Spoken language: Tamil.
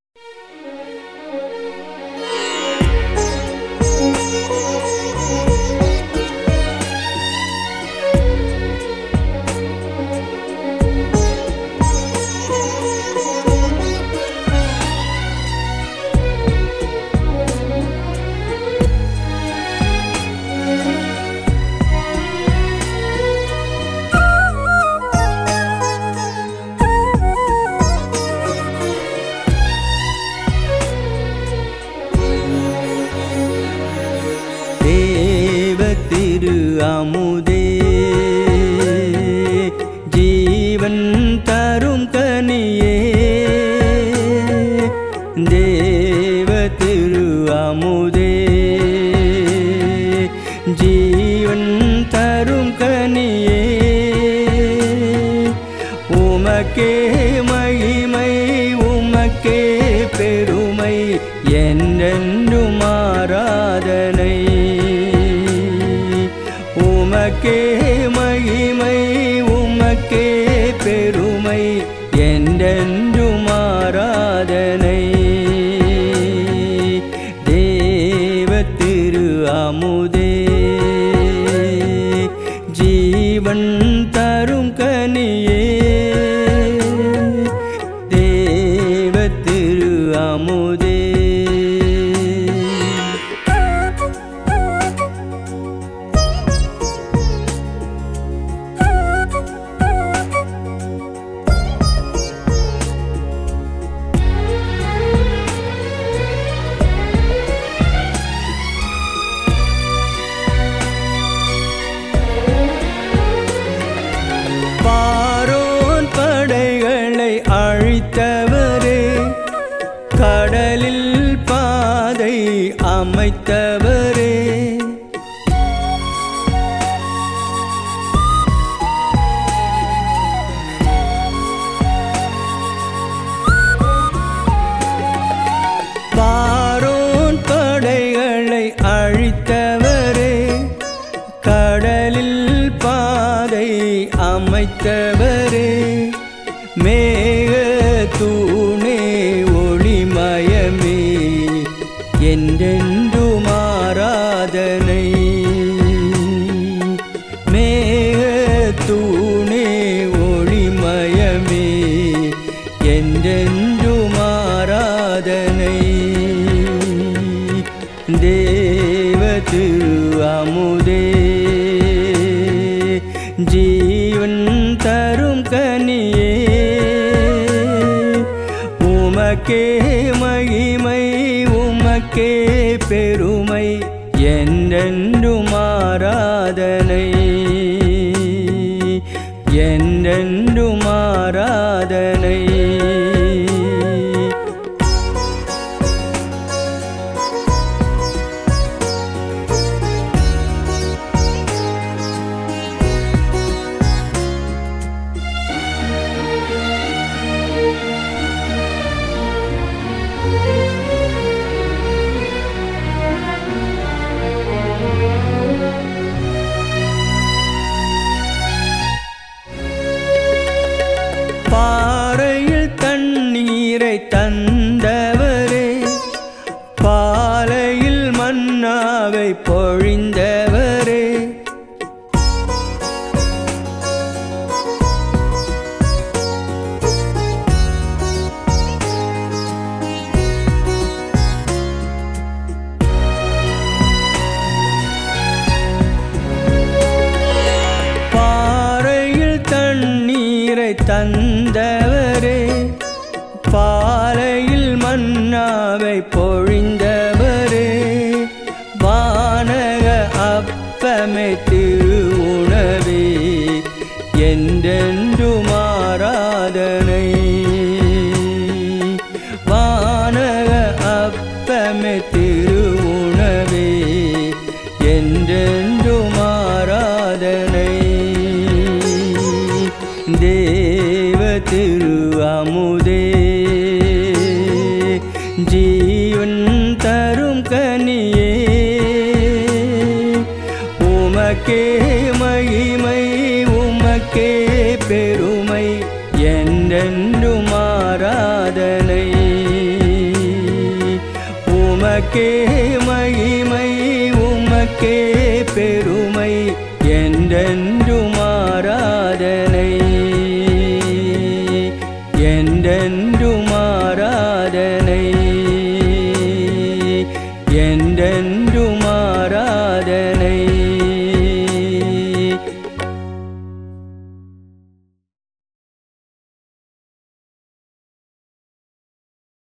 அமுதே ஜீவன் தரும் கனியே தேவ திரு அமுதே ஜீவன் தரும் கனியே உமக்கே மகிமை உமக்கே பெருமை என்றென்றும் ஆராதனை உமக்கே மகிமை உமக்கே பெருமை என்றென்றும் ஆராதனை தேவ திரு அமுதே ஜீவன் தரும் கனியே தேவ திரு அமுதே பாரோன் படைகளை அழித்தவரே கடலில் பாதை அமைத்தவரே பாரோன் படைகளை அழித்தவரே கடலில் பாதை அமைத்தவரே மேக தூணே ஒளிமயமே என்றென்று மாறாதனை மேக தூணே ஒளிமயமே என்றென்று மாறாதனை தேவ திரு அமுதே ஜீவன் தரும் கனியே உமக்கே மகிமை உமக்கே பெருமை என்றென்றும் ஆராதனை என்றென்றும் ஆராதனை பாறையில் தண்ணீரை தந்தவரே பாலையில் மன்னாவை பொழிந்தவரே பாறையில் தண்ணீரை தந்தவரே பாலையில் மன்னாவை பொழிந்தவரே வானக அப்பமே திருவுணவே என்றென்று மாறாதனை வானக அப்பமே திருவுணவே என்றென்று மாறாதனை தேவ திரு அமுதே ஜீவன் தரும் கனியே உமக்கே மகிமை உமக்கே பெருமை என்றென்றும் ஆராதனை உமக்கே மகிமை உமக்கே பெருமை என்றென்றும் ஆராதனை